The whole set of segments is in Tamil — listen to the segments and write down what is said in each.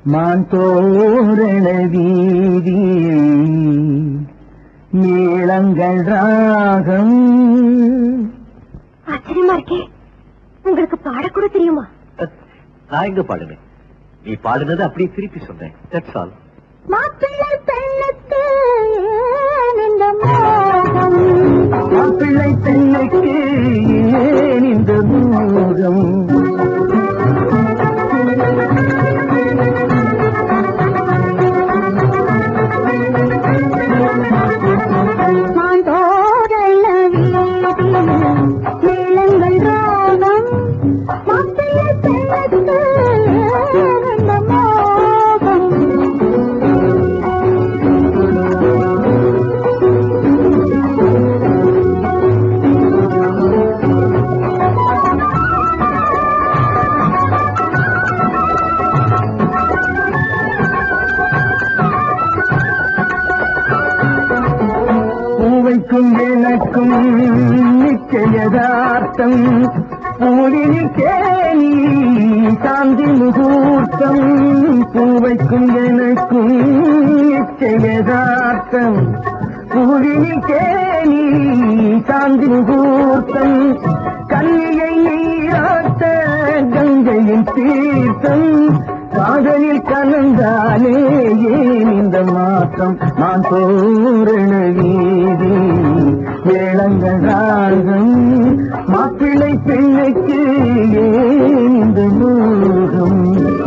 மான் தோரண வீதியில் மேளங்கள் ராகம் ஆச்சரியமா இருக்கே உங்களுக்கு பாடக்கூட தெரியுமா நான் எங்க பாடுனேன் நீ பாடுனது அப்படியே திருப்பி சொன்னேன் தட்ஸ் ஆல் மாப்பிள்ளை பெண்ணுக்கு ஏன் இந்த மோகம் மாப்பிள்ளை பெண்ணுக்கு ஏன் இந்த மோகம் மாந்தோரண வீதியில் மேளங்கள் ராகம் மாப்பிள்ளை பெண்ணுக்கு ஏன் இந்த மோகம் பூவைக்கும் எனக்கும் நிச்சயதார்த்தம் பூவினி கேணி சாந்தி முகூர்த்தம் பூவைக்கும் எனக்கும் நிச்சயதார்த்தம் பூவினி கேணி சாந்தி முகூர்த்தம் கண்ணியை நீராட்ட கங்கையின் தீர்த்தம் காதலில் கலந்தாலே ஏன் இந்த மாற்றம் நான் தோரண வீதி வேளங்கள் ராகம் மாப்பிள்ளை பெண்ணுக்கு ஏன் இந்த மோகம்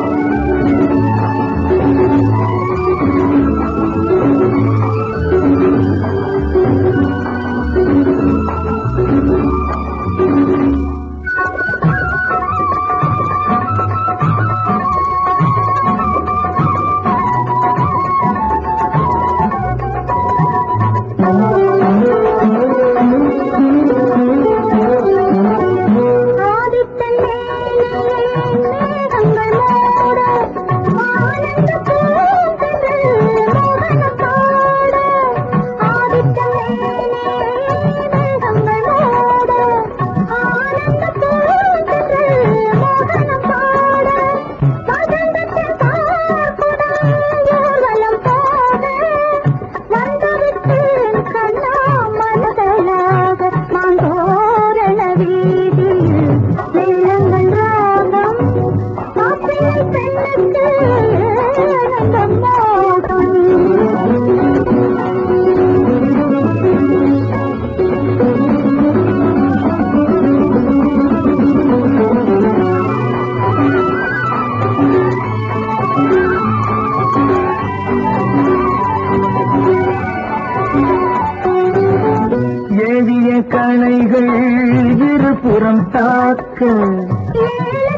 ஆதித்தன் மேகங்கள் மூட ஆனந்த பூந்தென்றல் மோகனம் பாட ஆதித்தன் மேகங்கள் மூட ஆனந்த பூந்தென்றல் மோகனம் பாட மகந்தத்தின் பார்க்குடன் ஊர்வலம் போக வந்துவிட்டேன் கண்ணா மனதலாக மாந்தோரண வீதியில் மேளங்கள் ராகம் மாப்பிள்ளை பெண்ணுக்கு அந்த மோகம் ஏவிய கணைகள் இருபுறம் தாக்க ஏழை